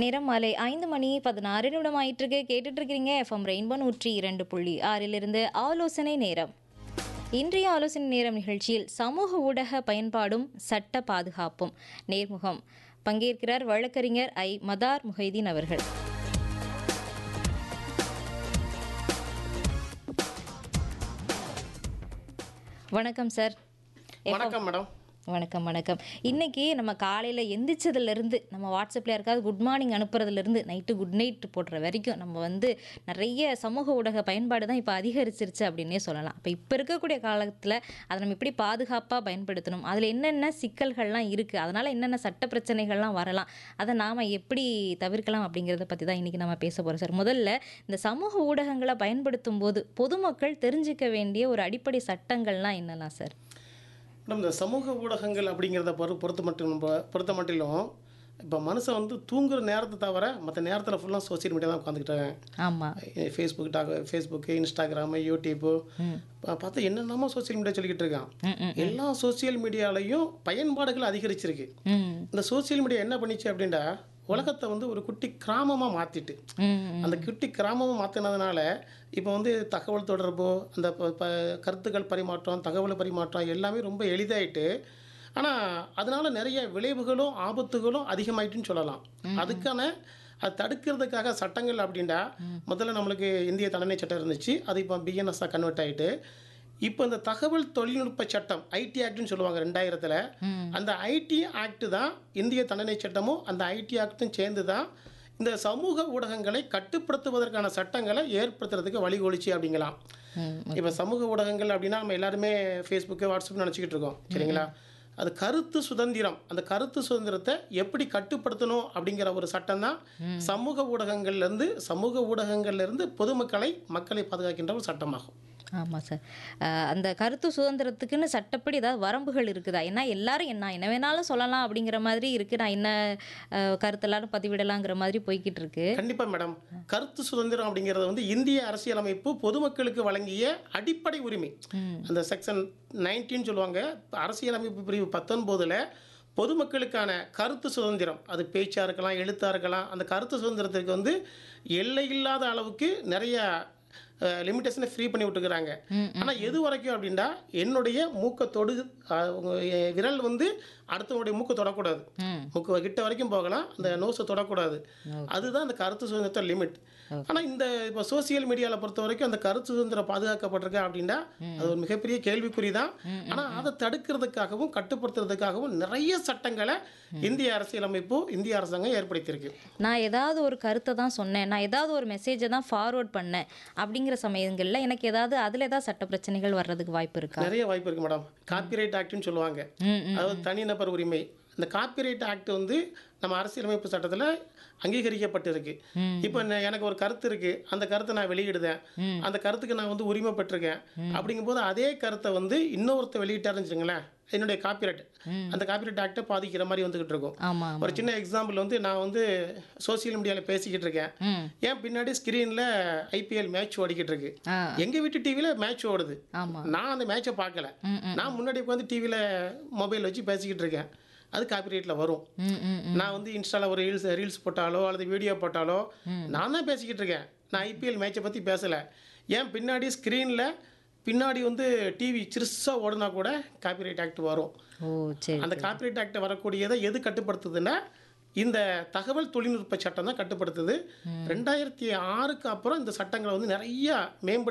நேரம் மாலை ஐந்து மணி பதினாறு நிமிடம் ஆயிட்டிருக்கு கேட்டுட்டு இருக்கிறீங்க எஃப்எம் ரெயின்போ நூற்றி இரண்டு புள்ளி ஆறிலிருந்து ஆலோசனை நேரம் இன்றைய ஆலோசனை நேரம் நிகழ்ச்சியில் சமூக ஊடக பயன்பாடும் சட்ட பாதுகாப்பும் நேர்முகம் பங்கேற்கிறார் வழக்கறிஞர் ஐ மதார் முஹைதீன் அவர்கள் வணக்கம் சார் வணக்கம் மேடம் வணக்கம் வணக்கம் இன்னைக்கு நம்ம காலையில் எந்திரிச்சதுலேருந்து நம்ம வாட்ஸ்அப்பில் யாருக்காவது குட் மார்னிங் அனுப்புறதுலேருந்து நைட்டு குட் நைட் போடுற வரைக்கும் நம்ம வந்து நிறைய சமூக ஊடக பயன்பாடு தான் இப்போ அதிகரிச்சிருச்சு அப்படின்னே சொல்லலாம் இப்போ இப்போ இருக்கக்கூடிய காலத்தில் அதை நம்ம எப்படி பாதுகாப்பாக பயன்படுத்தணும் அதில் என்னென்ன சிக்கல்கள்லாம் இருக்குது அதனால் என்னென்ன சட்ட பிரச்சனைகள்லாம் வரலாம் அதை நாம் எப்படி தவிர்க்கலாம் அப்படிங்கிறத பற்றி தான் இன்றைக்கி நம்ம பேச போகிறோம் சார் முதல்ல இந்த சமூக ஊடகங்களை பயன்படுத்தும் போது பொதுமக்கள் தெரிஞ்சிக்க வேண்டிய ஒரு அடிப்படை சட்டங்கள்லாம் என்னெல்லாம் சார் மேடம் இந்த சமூக ஊடகங்கள் அப்படிங்கிறத பொறு பொறுத்த மட்டும் பொறுத்த மட்டிலும் இப்போ மனுஷன் வந்து தூங்குற நேரத்தை தவிர மற்ற நேரத்தில் ஃபுல்லாக சோசியல் மீடியா தான் உட்காந்துக்கிட்டாங்க ஆமாம் ஃபேஸ்புக் டாக் ஃபேஸ்புக்கு இன்ஸ்டாகிராமு யூடியூப்பு பா- பார்த்தா என்னென்னமோ சோசியல் மீடியா சொல்லிக்கிட்டு இருக்கான் ம், ம். எல்லா சோசியல் மீடியாலையும் பயன்பாடுகள் அதிகரிச்சிருக்கு ம் இந்த சோசியல் மீடியா என்ன பண்ணிச்சு அப்படின்னா உலகத்தை வந்து ஒரு குட்டி கிராமமாக மாற்றிட்டு ம், அந்த குட்டி கிராமமாக மாற்றினதுனால இப்போ வந்து தகவல் தொடர்பு அந்த ப- ப- கருத்துக்கள் பரிமாற்றம் தகவல் பரிமாற்றம் எல்லாமே ரொம்ப எளிதாயிட்டு ஆனால் அதனால நிறைய விளைவுகளும் ஆபத்துகளும் அதிகமாயிட்டுன்னு சொல்லலாம் அதுக்கான அது தடுக்கிறதுக்காக சட்டங்கள் அப்படின்னா முதல்ல நம்மளுக்கு இந்திய தண்டனை சட்டம் இருந்துச்சு அது இப்போ பிஎன்எஸ்ஸாக கன்வெர்ட் ஆகிட்டு இப்போ இந்த தகவல் தொழில்நுட்ப சட்டம் ஐடி ஆக்ட்னு சொல்லுவாங்க ரெண்டாயிரத்தில் அந்த ஐடி ஆக்ட் தான் இந்திய தண்டனை சட்டமும் அந்த ஐடி ஆக்டும் சேர்ந்து தான் இந்த சமூக ஊடகங்களை கட்டுப்படுத்துவதற்கான சட்டங்களை ஏற்படுத்துறதுக்கு வழிகொலிச்சு அப்படிங்கலாம் ம். இப்போ சமூக ஊடகங்கள் அப்படின்னா நம்ம எல்லாருமே ஃபேஸ்புக்கு வாட்ஸ்அப் நினச்சிக்கிட்டு இருக்கோம் சரிங்களா அது கருத்து சுதந்திரம் அந்த கருத்து சுதந்திரத்தை எப்படி கட்டுப்படுத்தணும் அப்படிங்கிற ஒரு சட்டம் தான் சமூக ஊடகங்கள்லேருந்து சமூக ஊடகங்கள்லேருந்து பொதுமக்களை மக்களை பாதுகாக்கின்ற ஒரு சட்டமாகும் ஆமாம் சார் அஹ் அந்த கருத்து சுதந்திரத்துக்குன்னு சட்டப்படி ஏதாவது வரம்புகள் இருக்குதா ஏன்னா எல்லாரும் என்ன என்ன வேணாலும் சொல்லலாம் அப்படிங்கிற மாதிரி இருக்கு நான் என்ன அஹ், கருத்தெல்லாம் பதிவிடலாங்கிற மாதிரி போய்கிட்டு இருக்கு கண்டிப்பா மேடம் கருத்து சுதந்திரம் அப்படிங்கிறது வந்து இந்திய அரசியலமைப்பு பொதுமக்களுக்கு வழங்கிய அடிப்படை உரிமை அந்த செக்ஷன் நைன்டீன் சொல்லுவாங்க அரசியலமைப்பு பிரிவு பத்தொன்பதுல பொதுமக்களுக்கான கருத்து சுதந்திரம் அது பேச்சா இருக்கலாம் எழுத்தா இருக்கலாம் அந்த கருத்து சுதந்திரத்துக்கு வந்து எல்லை இல்லாத அளவுக்கு நிறைய லிமிட்டேஷனை ஃப்ரீ பண்ணி விட்டுக்கிறாங்க ஆனால் எது வரைக்கும் அப்படின்னா என்னுடைய மூக்கை தொடு அஹ், உங்க, என் விரல் வந்து அடுத்தவனுடைய மூக்கை தொடக்கூடாது ம் மூக்கு கிட்ட வரைக்கும் போகலாம் அந்த நோஸை தொடக்கூடாது அதுதான் அந்த கருத்து சுதந்திரத்தை லிமிட் ஆனால் இந்த இப்போ சோசியல் மீடியாவில் பொறுத்த வரைக்கும் அந்த கருத்து சுதந்திரம் பாதுகாக்கப்பட்டிருக்கா அப்படின்னா அது ஒரு மிகப்பெரிய கேள்விக்குறி தான் ஆனால் அதை தடுக்கிறதுக்காகவும் கட்டுப்படுத்துறதுக்காகவும் நிறைய சட்டங்களை இந்திய அரசியலமைப்பு இந்திய அரசாங்கம் ஏற்படுத்தியிருக்கு நான் ஏதாவது ஒரு கருத்தை தான் சொன்னேன் நான் ஏதாவது ஒரு மெசேஜை தான் ஃபார்வர்ட் பண்ணேன் அப்படிங்கிற சமயங்களில் எனக்கு ஏதாவது அதில் ஏதாவது சட்ட பிரச்சனைகள் வர்றதுக்கு வாய்ப்பு இருக்கா நிறைய வாய்ப்பு இருக்கு மேடம் காப்பிரைட் ஆக்ட்னு சொல்லுவாங்க ம் ம் அதாவது தனிநபர் உரிமை இந்த காப்பிரைட் ஆக்ட் வந்து நம்ம அரசியலமைப்பு சட்டத்தில் அங்கீகரிக்கப்பட்டிருக்கு இப்போ என்ன- எனக்கு ஒரு கருத்து இருக்கு அந்த கருத்தை நான் வெளியிடுதேன் அந்த கருத்துக்கு நான் வந்து உரிமை பெற்றிருக்கேன் அப்படிங்கும்போது அதே கருத்தை வந்து இன்னொருத்த வெளியிட்டாருன்னு வச்சுங்களேன் என்னுடைய காப்பிரைட் அந்த காப்பிரைட் ஆக்டை பாதிக்கிற மாதிரி வந்துகிட்டு இருக்கும் ஆமாம் ஒரு சின்ன எக்ஸாம்பிள் வந்து நான் வந்து சோஷியல் மீடியாவில் பேசிக்கிட்டு இருக்கேன் ம் ஏன் பின்னாடி ஸ்க்ரீனில் ஐபிஎல் மேட்ச் ஓடிக்கிட்டு இருக்கு ஆ எங்கள் வீட்டு டிவியில் மேட்ச் ஓடுது ஆமாம் நான் அந்த மேட்சை பார்க்கல ம், நான் முன்னாடி உட்காந்து டிவியில் மொபைல் வச்சு பேசிக்கிட்டு இருக்கேன் அது காப்பிரைட்டில் வரும் ம் ம் ம். நான் வந்து இன்ஸ்டாவில் ஒரு ரீல்ஸ் ரீல்ஸ் போட்டாலோ அல்லது வீடியோ போட்டாலோ நான் தான் பேசிக்கிட்டு இருக்கேன் நான் ஐபிஎல் மேட்சை பற்றி பேசலை ஏன் பின்னாடி ஸ்க்ரீனில் பின்னாடி வந்து டிவி சிறுசாக ஓடுனா கூட காப்பிரைட் ஆக்ட் வரும் ஓ சரி அந்த காப்பிரைட் ஆக்ட் வரக்கூடியதை எது கட்டுப்படுத்துதுன்னா இந்த தகவல் தொழில்நுட்ப சட்டம் தான் கட்டுப்படுத்துது ரெண்டாயிரத்தி ஆறுக்கு அப்புறம் இந்த சட்டங்களை வந்து நிறைய மேம்படுத்தி